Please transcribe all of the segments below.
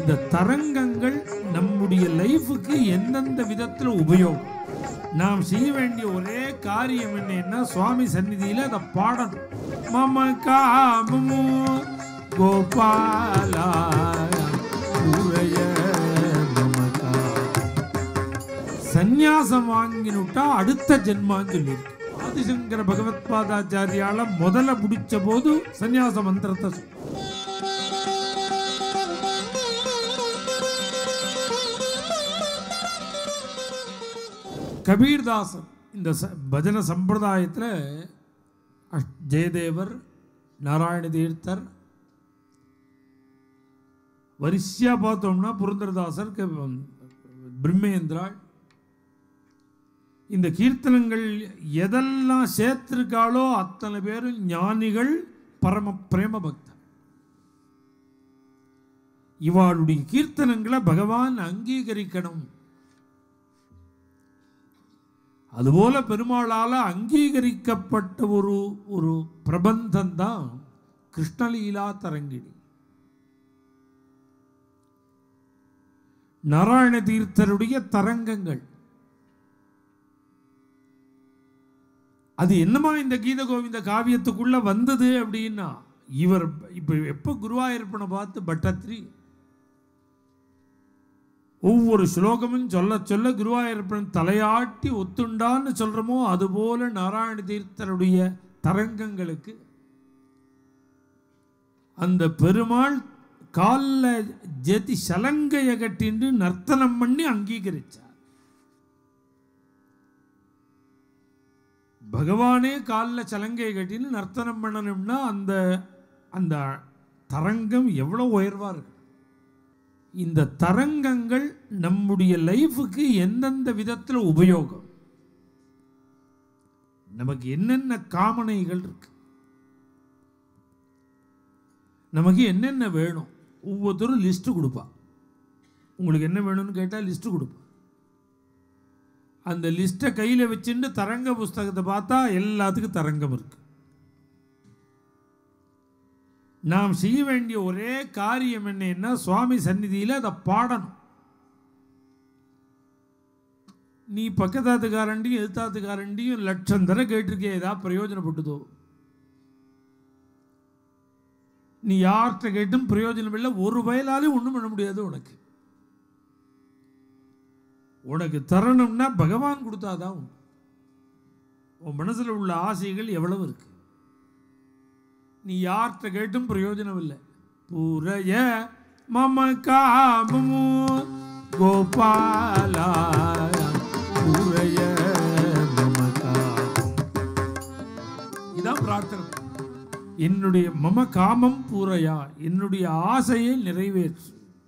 இந்த தரங்கங்கள் நம்முடைய லைஃபுக்கு எந்தெந்த விதத்தில் உபயோகம் நாம் செய்ய வேண்டிய ஒரே காரியம் என்னன்னா சுவாமி சந்நிதியில் அதை பாடணும் மம காமமு கோபாலா பூரய மம காமம். சந்நியாசம் வாங்கினுட்டா அடுத்த ஜென்மான்னு சொல்லியிருக்கு ஆதிசங்கர பகவத் பாதாச்சாரியால முதல்ல முடிச்ச போது சந்நியாச மந்திரத்தை சொன்னார். கபீர்தாசன் இந்த ச- பஜன சம்பிரதாயத்தில் அஷ்- ஜெயதேவர் நாராயண தீர்த்தர் வரிசையாக பார்த்தோம்னா புரந்தரதாசர் க- பிரம்மேந்திராள் இந்த கீர்த்தனங்கள் எதெல்லாம் சேர்த்திருக்காளோ அத்தனை பேரும் ஞானிகள் பரம பிரேம பக்தர் இவாளுடைய கீர்த்தனங்களை பகவான் அங்கீகரிக்கணும் அதுபோல பெருமாளால் அங்கீகரிக்கப்பட்ட ஒரு ஒரு பிரபந்தம் தான் கிருஷ்ணலீலா தரங்கிணி நாராயண தீர்த்தருடைய தரங்கங்கள் அது என்னமா இந்த கீத கோவிந்த காவியத்துக்குள்ள வந்தது அப்படின்னா இவர் இப்ப எப்ப குருவாயூரப்பனை பார்த்து பட்டத்ரி ஒவ்வொரு ஸ்லோகமும் சொல்ல சொல்ல குருவாயூரப்பன் தலையாட்டி ஒத்துண்டான்னு சொல்றோமோ அதுபோல நாராயண தீர்த்தருடைய தரங்கங்களுக்கு அந்த பெருமாள் காலில் ஜெதி சலங்கைய கட்டின்று நர்த்தனம் பண்ணி அங்கீகரிச்சார் பகவானே காலில் சலங்கையை கட்டின்னு நர்த்தனம் பண்ணணும்னா அந்த அந்த தரங்கம் எவ்வளோ உயர்வா இருக்கு இந்த தரங்கங்கள் நம்முடைய லைஃபுக்கு எந்தெந்த விதத்தில் உபயோகம் நமக்கு என்னென்ன காமனைகள் இருக்கு நமக்கு என்னென்ன வேணும் ஒவ்வொருத்தரும் லிஸ்ட்டு கொடுப்பா உங்களுக்கு என்ன வேணும்னு கேட்டால் லிஸ்ட்டு கொடுப்பா அந்த லிஸ்ட்டை கையில் வச்சுட்டு தரங்க புஸ்தகத்தை பார்த்தா எல்லாத்துக்கும் தரங்கம் இருக்கு நாம் செய்ய வேண்டிய ஒரே காரியம் என்னன்னா சுவாமி சந்நிதியில் அதை பாடணும் நீ பக்கத்தாத்துக்காரண்டியும் எதிர்த்தாத்துக்காரண்டியும் லட்சம் தடவை கேட்டிருக்கே ஏதாவது பிரயோஜனப்பட்டுதோ நீ யார்கிட்ட கேட்டும் பிரயோஜனம் இல்லை ஒரு வயலாலையும் ஒன்றும் பண்ண முடியாது உனக்கு உனக்கு தரணும்னா பகவான் கொடுத்தாதான் உண்டு. உன் மனசுல உள்ள ஆசைகள் எவ்வளவு இருக்கு நீ யார்கிட்ட கேட்டும் பிரயோஜனம் இல்லை பூரைய மம காமமு கோபாலா பூரைய மம காமம் இதான் பிரார்த்தனை என்னுடைய மம காமம் பூரையா என்னுடைய ஆசையை நிறைவேற்று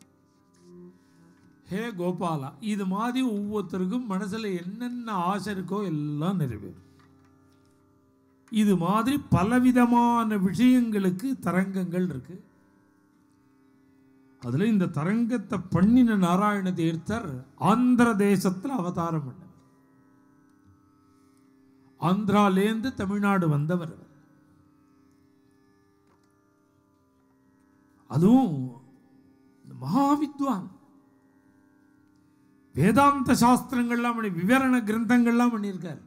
ஹே கோபாலா இது மாதிரி ஒவ்வொருத்தருக்கும் மனசுல என்னென்ன ஆசை இருக்கோ எல்லாம் நிறைவேறும் இது மாதிரி பலவிதமான விஷயங்களுக்கு தரங்கங்கள் இருக்கு அதுல இந்த தரங்கத்தை பண்ணின நாராயண தீர்த்தர் ஆந்திர தேசத்துல அவதாரம் பண்ண ஆந்திராலேந்து தமிழ்நாடு வந்தவர் அவர். அதுவும் இந்த மகாவித்வான் வேதாந்த சாஸ்திரங்கள்லாம் பண்ணி விவரண கிரந்தங்கள்லாம் பண்ணியிருக்கார்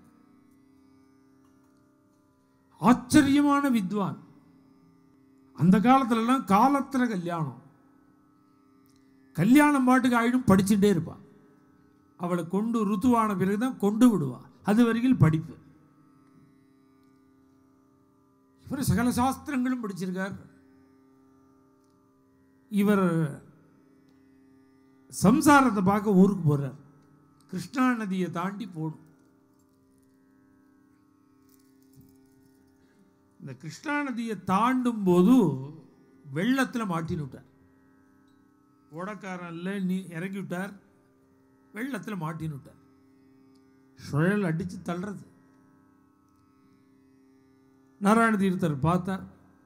ஆச்சரியமான வித்வான் அந்த காலத்துலலாம் காலத்துல கல்யாணம் கல்யாணம் பாட்டுக்கு ஆயிடும் படிச்சுட்டே இருப்பான் அவளை கொண்டு ருத்துவான பிறகுதான் கொண்டு விடுவா அது வரைக்கும் படிப்பு இவர் சகல சாஸ்திரங்களும் படிச்சிருக்கார் இவர் சம்சாரத்தை பார்க்க ஊருக்கு போறார் கிருஷ்ணா நதியை தாண்டி போடும் இந்த கிருஷ்ணா நதியை தாண்டும் போது வெள்ளத்தில் மாட்டின்னு விட்டார் ஓடக்காரன்ல நீ இறக்கி விட்டார் வெள்ளத்தில் மாட்டின்னு விட்டார் சுழல் அடிச்சு தள்ளுறது நாராயண தீர்த்தர் பார்த்தார்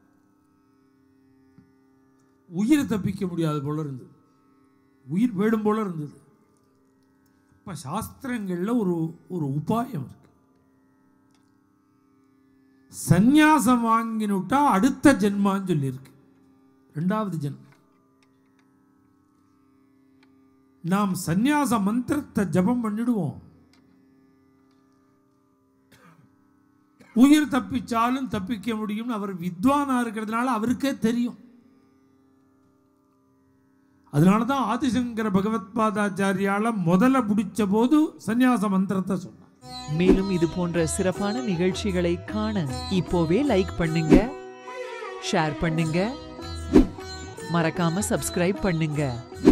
உயிரை தப்பிக்க முடியாது போல இருந்தது உயிர் வேடும் போல இருந்தது அப்ப சாஸ்திரங்கள்ல ஒரு ஒரு உபாயம் இருக்கு சந்நியாசம் வாங்கினுட்டா அடுத்த ஜென்மான்னு சொல்லியிருக்கு ரெண்டாவது ஜென்மம் நாம் சந்நியாச மந்திரத்தை ஜபம் பண்ணிடுவோம் உயிர் தப்பிச்சாலும் தப்பிக்க முடியும்னு அவர் வித்வானா இருக்கிறதுனால அவருக்கே தெரியும் அதனால தான் ஆதிசங்கர பகவத்பாதாச்சாரியால முதல்ல பிடிச்ச போது சந்நியாச மந்திரத்தை சொன்னார் மேலும் இது போன்ற சிறப்பான நிகழ்ச்சிகளை காண இப்போவே லைக் பண்ணுங்க ஷேர் பண்ணுங்க மறக்காம சப்ஸ்கிரைப் பண்ணுங்க